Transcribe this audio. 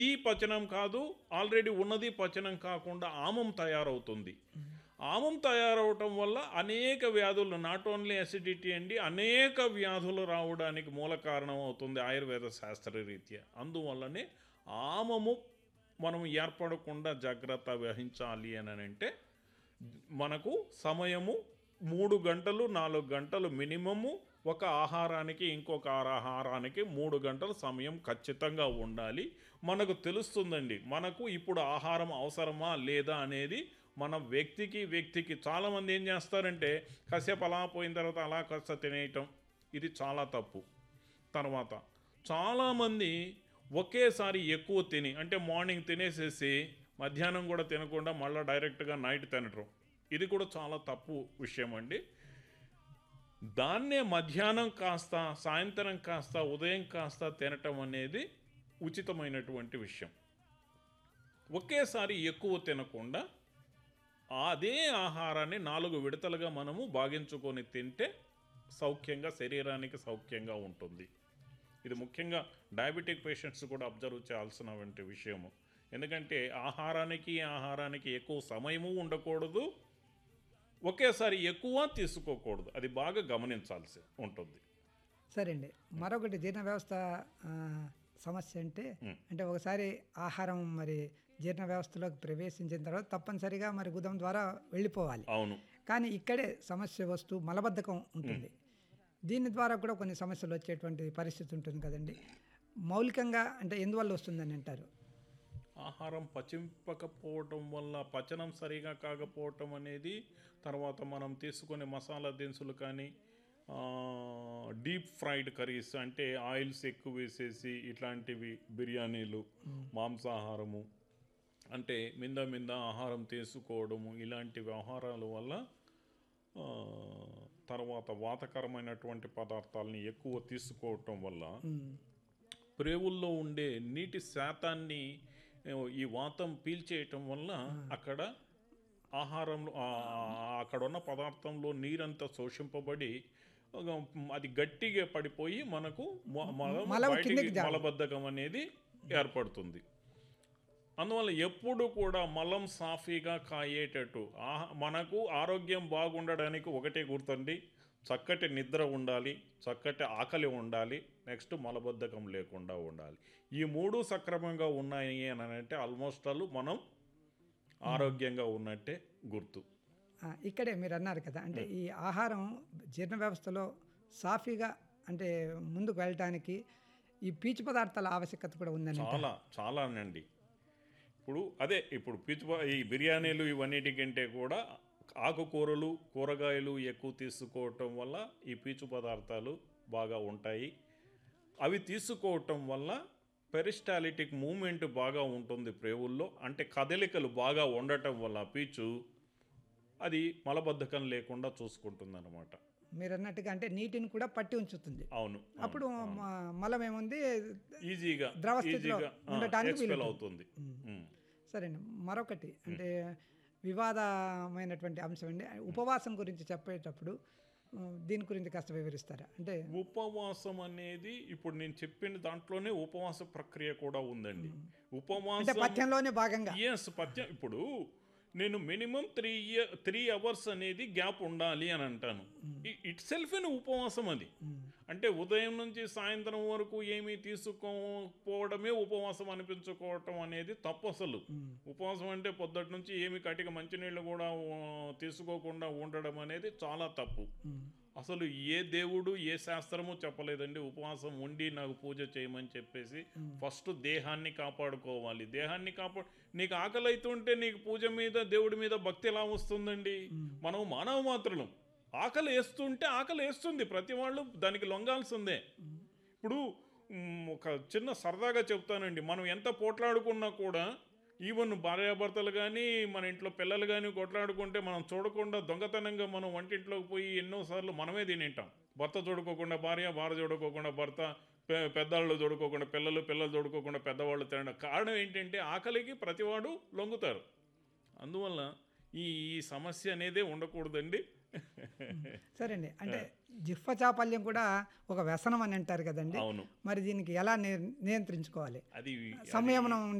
ఈ పచనం కాదు ఆల్రెడీ ఉన్నది పచనం కాకుండా ఆమం తయారవుతుంది ఆమం తయారవటం వల్ల అనేక వ్యాధులు నాట్ ఓన్లీ అసిడిటీ అండి అనేక వ్యాధులు రావడానికి మూల కారణం అవుతుంది ఆయుర్వేద శాస్త్రరీత్యా అందువల్లనే ఆమము మనం ఏర్పడకుండా జాగ్రత్త వహించాలి అని అంటే మనకు సమయము మూడు గంటలు నాలుగు గంటలు మినిమము ఒక ఆహారానికి ఇంకొక ఆహారానికి మూడు గంటల సమయం ఖచ్చితంగా ఉండాలి మనకు తెలుస్తుందండి మనకు ఇప్పుడు ఆహారం అవసరమా లేదా అనేది మన వ్యక్తికి వ్యక్తికి చాలామంది ఏం చేస్తారంటే కాసేపు అలా పోయిన తర్వాత అలా కాస్త తినేయటం ఇది చాలా తప్పు తర్వాత చాలామంది ఒకేసారి ఎక్కువ తిని అంటే మార్నింగ్ తినేసేసి మధ్యాహ్నం కూడా తినకుండా మళ్ళీ డైరెక్ట్గా నైట్ తినటం ఇది కూడా చాలా తప్పు విషయం అండి దాన్నే మధ్యాహ్నం కాస్త సాయంత్రం కాస్త ఉదయం కాస్త తినటం అనేది ఉచితమైనటువంటి విషయం ఒకేసారి ఎక్కువ తినకుండా అదే ఆహారాన్ని నాలుగు విడతలుగా మనము భాగించుకొని తింటే సౌఖ్యంగా శరీరానికి సౌఖ్యంగా ఉంటుంది ఇది ముఖ్యంగా డయాబెటిక్ పేషెంట్స్ కూడా అబ్జర్వ్ చేయాల్సినటువంటి విషయము ఎందుకంటే ఆహారానికి ఆహారానికి ఎక్కువ సమయము ఉండకూడదు ఒకేసారి ఎక్కువ తీసుకోకూడదు అది బాగా గమనించాల్సి ఉంటుంది సరే అండి మరొకటి జీర్ణ వ్యవస్థ ఆ, సమస్య అంటే అంటే ఒకసారి ఆహారం మరి జీర్ణ వ్యవస్థలోకి ప్రవేశించిన తర్వాత తప్పనిసరిగా మరి గుదం ద్వారా వెళ్ళిపోవాలి అవును కానీ ఇక్కడే సమస్య వస్తూ మలబద్ధకం ఉంటుంది దీని ద్వారా కూడా కొన్ని సమస్యలు వచ్చేటువంటి పరిస్థితి ఉంటుంది కదండి మౌలికంగా అంటే ఎందువల్ల వస్తుందని అంటారు ఆహారం పచింపకపోవటం వల్ల పచనం సరిగా కాకపోవటం అనేది తర్వాత మనం తీసుకునే మసాలా దినుసులు కానీ డీప్ ఫ్రైడ్ కర్రీస్ అంటే ఆయిల్స్ ఎక్కువ వేసేసి ఇట్లాంటివి బిర్యానీలు మాంసాహారము అంటే మింద మింద ఆహారం తీసుకోవడము ఇలాంటి వ్యవహారాల వల్ల ఆ, తర్వాత వాతకరమైనటువంటి పదార్థాలని ఎక్కువ తీసుకోవటం వల్ల ప్రేవుల్లో ఉండే నీటి శాతాన్ని ఏ, ఈ వాతం పీల్చేయటం వల్ల అక్కడ ఆహారంలో ఆ, అక్కడ ఉన్న పదార్థంలో నీరంతా శోషింపబడి ఒక, అది గట్టిగా పడిపోయి మనకు మ- మలం మలం బయటికి కిందకి జారు. మలబద్ధకం అనేది ఏర్పడుతుంది అందువల్ల ఎప్పుడు కూడా మలం సాఫీగా కాయేటట్టు ఆహ మనకు ఆరోగ్యం బాగుండడానికి ఒకటే గుర్తండి చక్కటి నిద్ర ఉండాలి చక్కటి ఆకలి ఉండాలి నెక్స్ట్ మలబద్ధకం లేకుండా ఉండాలి ఈ మూడు సక్రమంగా ఉన్నాయి అని అంటే ఆల్మోస్ట్ ఆల్ మనం ఆరోగ్యంగా ఉన్నట్టే గుర్తు ఆ, ఇక్కడే మీరు అన్నారు కదా అంటే ఈ ఆహారం జీర్ణ వ్యవస్థలో సాఫీగా అంటే ముందుకు వెళ్ళటానికి ఈ పీచు పదార్థాల ఆవశ్యకత కూడా ఉందని చాలా చాలానండి ఇప్పుడు అదే ఇప్పుడు పిచ్చి ఈ బిర్యానీలు ఇవన్నిటికంటే కూడా ఆకుకూరలు కూరగాయలు ఎక్కువ తీసుకోవటం వల్ల ఈ పీచు పదార్థాలు బాగా ఉంటాయి అవి తీసుకోవటం వల్ల పెరిస్టాలిటిక్ మూమెంట్ బాగా ఉంటుంది ప్రేవుల్లో అంటే కదలికలు బాగా ఉండటం వల్ల పీచు అది మలబద్ధకం లేకుండా చూసుకుంటుంది అనమాట మీరు అన్నట్టుగా అంటే నీటిని కూడా పట్టి ఉంచుతుంది అవును అప్పుడు మ- మలం ఏముంది ఈజీగా ద్రవ స్థితిలో ఈజీగా ఉండటానికి ఎక్స్పెల్ అవుతుంది ఉమ్. సరే అండి మరొకటి అంటే వివాదమైనటువంటి అంశం అండి ఉపవాసం గురించి చెప్పేటప్పుడు ఆ, దీని గురించి కాస్త వివరిస్తారా అంటే ఉపవాసం అనేది ఇప్పుడు నేను చెప్పిన దాంట్లోనే ఉపవాస ప్రక్రియ కూడా ఉందండి అంటే ఉపవాసం పథ్యంలోనే భాగంగా ఎస్ పథ్యం ఇప్పుడు నేను minimum three year three hours అనేది గ్యాప్ ఉండాలి అని అంటాను ఇట్ సెల్ఫ్ ఉపవాసం అది అంటే ఉదయం నుంచి సాయంత్రం వరకు ఏమీ తీసుకోకపోవడమే ఉపవాసం అనిపించుకోవటం అనేది తప్పు అసలు ఉపవాసం అంటే పొద్దుటి నుంచి ఏమి కటిక మంచినీళ్ళు కూడా ఆ, తీసుకోకుండా ఉండడం అనేది చాలా తప్పు అసలు ఏ దేవుడు ఏ శాస్త్రము చెప్పలేదండి ఉపవాసం ఉండి నాకు పూజ చేయమని చెప్పేసి ఫస్ట్ దేహాన్ని కాపాడుకోవాలి దేహాన్ని కాపాడు నీకు ఆకలి అవుతుంటే నీకు పూజ మీద దేవుడి మీద భక్తి ఎలా వస్తుందండి మనం మానవ మాత్రులం ఆకలి వేస్తుంటే ఆకలి వేస్తుంది ప్రతి వాళ్ళు దానికి లొంగాల్సిందే ఇప్పుడు మ్, ఒక చిన్న సరదాగా చెప్తానండి మనం ఎంత పోట్లాడుకున్నా కూడా ఈవెన్ భార్యాభర్తలు కానీ మన ఇంట్లో పిల్లలు కానీ కొట్లాడుకుంటే మనం చూడకుండా దొంగతనంగా మనం వంటింట్లోకి పోయి ఎన్నోసార్లు మనమే తినింటాం భర్త చూడుకోకుండా భార్య భార్య చూడుకోకుండా భర్త పె- పెద్దవాళ్ళు చూడుకోకుండా పిల్లలు పిల్లలు చూడుకోకుండా పెద్దవాళ్ళు తినడం కారణం ఏంటంటే ఆకలికి ప్రతివాడు లొంగుతారు అందువల్ల ఈ ఈ సమస్య అనేదే ఉండకూడదండి సరే అండి అంటే జిహ్వ చాపల్యం కూడా ఒక వ్యసనం అని అంటారు కదండి అవును మరి దీనికి ఎలా నియ- నియంత్రించుకోవాలి అది సంయమనం